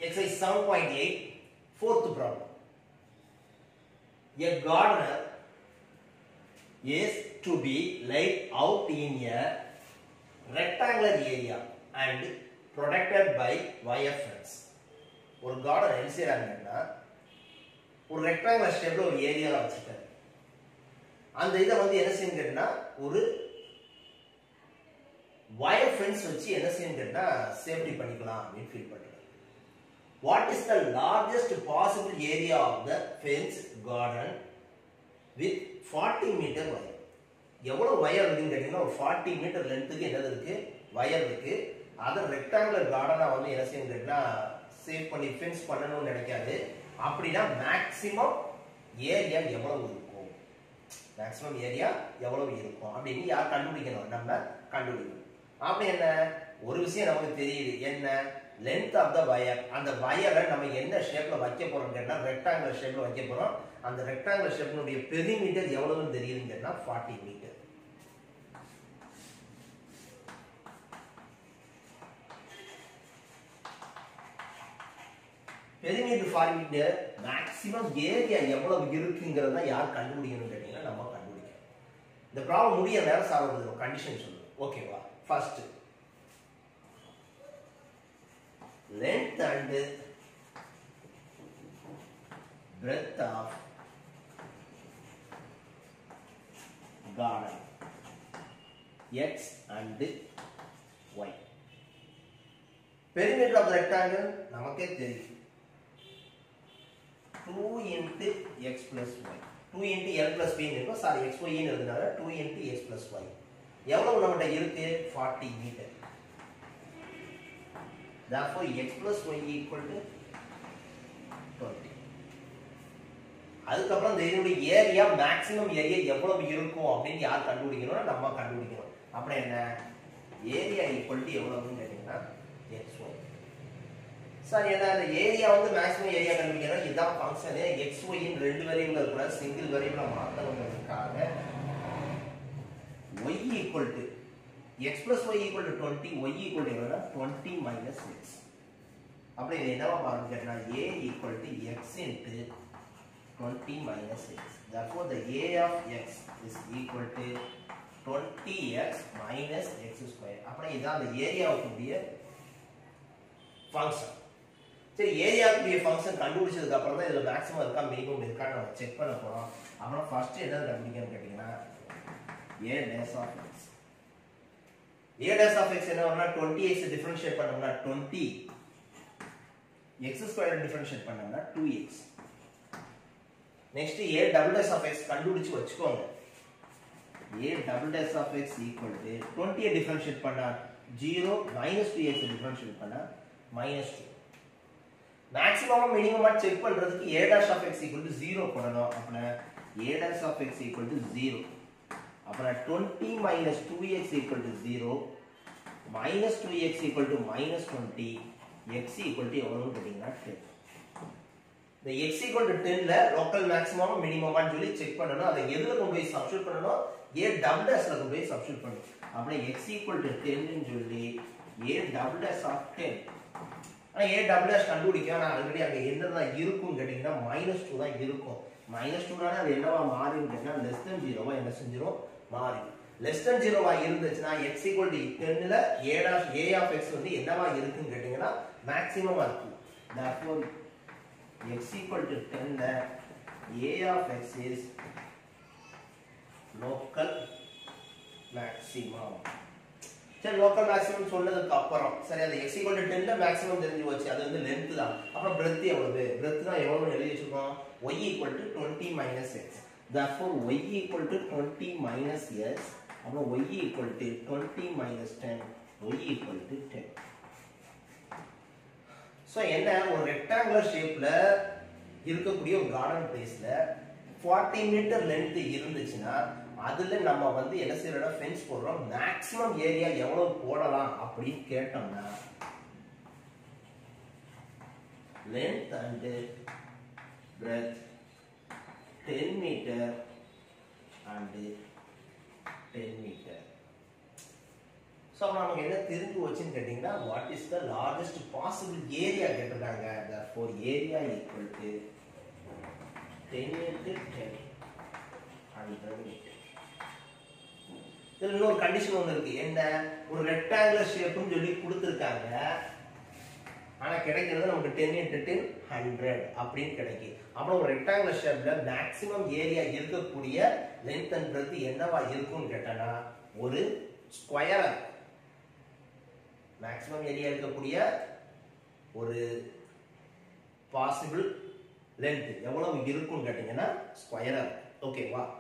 exercise 7.8 fourth problem a gardener is to be laid out in a rectangular area and protected by wire fence ஒரு garden என்ன செய்யறாங்கன்னா ஒரு rectangular ஷேப்ல ஒரு ஏரியால வச்சிருக்காரு அந்த இதை வந்து என்ன செய்யணும் கேட்டா ஒரு வயர் ஃபென்ஸ் வச்சு என்ன செய்யணும் கேட்டா சேஃப்டி பண்ணிக்கலாம் அப்படின்னு ஃபீல் பண்றாரு what is the largest possible area of the fence garden with forty metre wire எவ்வளவு வயர் இருக்குன்னு கேட்டீங்கன்னா ஒரு ஃபார்ட்டி மீட்டர் லென்த்துக்கு என்னது இருக்கு வயர் இருக்கு அதை ரெக்டாங்குலர் கார்டனா வந்து என்ன செய்யணும் கேட்டா சேவ் பண்ணி ஃபென்ஸ் பண்ணணும்னு நினைக்காது அப்படின்னா மேக்சிமம் ஏரியா எவ்வளவு இருக்கும் மேக்ஸிமம் ஏரியா எவ்வளவு இருக்கும் அப்படின்னு யார் கண்டுபிடிக்கணும் நம்ம கண்டுபிடிக்கணும் அப்படி என்ன ஒரு விஷயம் நமக்கு தெரியுது என்ன லென்த் ஆஃப் த வயர் அந்த வயரை நம்ம என்ன ஷேப்ல வைக்க போறோம் கேட்டா ரெக்டாங்குலர் ஷேப்ல வைக்க போறோம் அந்த ரெக்டாங்குலர் ஷேப்னுடைய பெரிமீட்டர் எவ்வளவுன்னு தெரியுதுன்னு கேட்டா ஃபார்ட்டி மீட்டர் பெரிமீட்டர் ஃபார்மீட்டர் மேக்ஸிமம் ஏரியா எவ்வளவு இருக்குங்கிறத யார் கண்டுபிடிக்கணும்னு கேட்டீங்கன்னா நம்ம கண்டுபிடிக்கணும் இந்த ப்ராப்ளம் முடிய நேரம் சால்வ் பண்ணுறோம் கண்டிஷன் சொல்லுவோம் ஓகேவா first length and breadth of garden x and y perimeter of the rectangle நமக்கே தெரியும் 2 into x plus y 2 into l plus b இருக்கும் சாரி x y ன்னு எழுதுனால 2 into x plus y எவ்வளவு நம்மகிட்ட இருக்கு 40 metre therefore x plus y equal to 20 அதுக்கப்புறம் இந்த இதனுடைய ஏரியா மேக்ஸிமம் ஏரியா எவ்வளவு இருக்கும் அப்படின்னு யார் கண்டுபிடிக்கணும்னா நம்ம கண்டுபிடிக்கணும் அப்படி என்ன ஏரியா ஈக்குவல் டு எவ்வளவுன்னு கேட்டீங்கன்னா எக்ஸ் ஒய் சார் என்ன அந்த ஏரியா வந்து மேக்ஸிமம் ஏரியா கண்டுபிடிக்கணும் இதுதான் ஃபங்க்ஷனு எக்ஸ் ஒய்ன்னு ரெண்டு வேரியபிள் இருக்கிற சிங்கிள் வேரியபிள் மாற்றணுங்கிறதுக்காக y equal to x plus y equal to 20 y equal to எவ்வளவுனா 20 minus x அப்படி இது என்னவா மாறும் கேட்டா a equal to x into 20 minus x therefore the a of x is equal to 20x minus x square அப்படி இதான் அந்த ஏரியாவுக்குரிய function சரி ஏரியாவுக்குரிய ஃபங்க்ஷன் கண்டுபிடிச்சதுக்கு அப்புறம் தான் இதுல மேக்ஸிமம் இருக்கா மினிமம் இருக்கான்னு நம்ம செக் பண்ண போறோம் அப்புறம் ஃபர்ஸ்ட் என்ன கண்டுபிடிக்கணும்னு கேட்டீங்கன்னா a dash of x a dash of x என்ன வரும்னா 20x டிஃபரன்ஷியேட் பண்ணோம்னா 20 x ஸ்கொயர் டிஃபரன்ஷியேட் பண்ணோம்னா 2x next a double dash of x கண்டுபிடிச்சு வச்சுக்கோங்க a double dash of x equal to 20 differentiate பண்ணா 0 minus 2x டிஃபரன்ஷியேட் பண்ணா minus 2 maximum மினிமமா check பண்றதுக்கு a dash of x equal to 0 போடணும் அப்படினா a dash of x equal to 0 அப்புறம் 20 minus 2x equal to 0 minus 2x equal to minus 20 x equal to எவ்வளவுன்னு கேட்டீங்கன்னா 10 இந்த x equal to 10ல லோக்கல் மேக்ஸிமம் மினிமமான்னு சொல்லி செக் பண்ணணும் அதை எதுல கொண்டு போய் சப்ஸ்டிட் பண்ணணும் a double dashல கொண்டு போய் சப்ஸ்டிட் பண்ணணும் அப்படியே x equal to 10 ன்னு சொல்லி a double dash of 10 ஆனா a double dash கண்டுபிடிக்க நான் ஆல்ரெடி அங்க என்னதான் இருக்கும் கேட்டீங்கன்னா minus 2 தான் இருக்கும் மைனஸ் டூனால அது என்னவா மாறின்னு கேட்டீங்கன்னா லெஸ் தென் ஜீரோவா என்ன செஞ்சிரும் மாறி லெஸ் தென் ஜீரோவா இருந்துச்சுன்னா எக்ஸ் ஈக்குவல் டு டென்னில் a dash a of x வந்து என்னவா இருக்குன்னு கேட்டீங்கன்னா மேக்ஸிமமா இருக்கும் therefore எக்ஸ் ஈக்குவல் டு டென்ல a of x is local maximum சரி லோக்கல் மேக்ஸிமம் சொன்னதுக்கு அப்புறம் சரி அந்த எக்ஸ் ஈக்குவல் டு டென்ல மேக்ஸிமம் தெரிஞ்சு போச்சு அது வந்து லென்த் தான் அப்புறம் பிரெத் எவ்வளவு பிரெத் தான் எவ்வளவு எழுதி வச்சிருக்கோம் y equal to 20 minus x therefore y equal to 20 minus x அப்புறம் y equal to 20 minus 10 y equal to 10 so என்ன ஒரு ரெக்டாங்குலர் ஷேப்ல இருக்கக்கூடிய ஒரு கார்டன் பிளேஸ்ல ஃபார்ட்டி மீட்டர் லென்த் இருந்துச்சுன்னா அதுல நம்ம வந்து என்ன செய்யறோம்னா ஃபென்ஸ் போடுறோம் மேக்ஸிமம் ஏரியா எவ்வளவு போடலாம் அப்படின்னு கேட்டோம்னா length and breadth 10 meter and 10 meter so நமக்கு என்ன தெரிஞ்சு வச்சுன்னு கேட்டிங்கன்னா what is the largest possible area கேட்டிருக்காங்க therefore area equal to ten into ten hundred metre இதில் இன்னொரு கண்டிஷன் ஒன்று இருக்கு என்ன ஒரு ரெக்டாங்குலர் ஷேப்னு சொல்லி கொடுத்துருக்காங்க ஆனா கிடைக்கிறது நமக்கு டென் இன்ட்டு டென் ஹண்ட்ரட் அப்படின்னு கிடைக்கும் அப்புறம் ஒரு ரெக்டாங்குலர் ஷேப்ல மேக்ஸிமம் ஏரியா இருக்கக்கூடிய லென்த் அண்ட் பிரெத் என்னவா இருக்கும்னு கேட்டனா ஒரு ஸ்கொயர் மேக்ஸிமம் ஏரியா இருக்கக்கூடிய ஒரு பாசிபிள் லென்த் எவ்வளவு இருக்கும்னு கேட்டீங்கன்னா ஸ்கொயரா ஓகேவா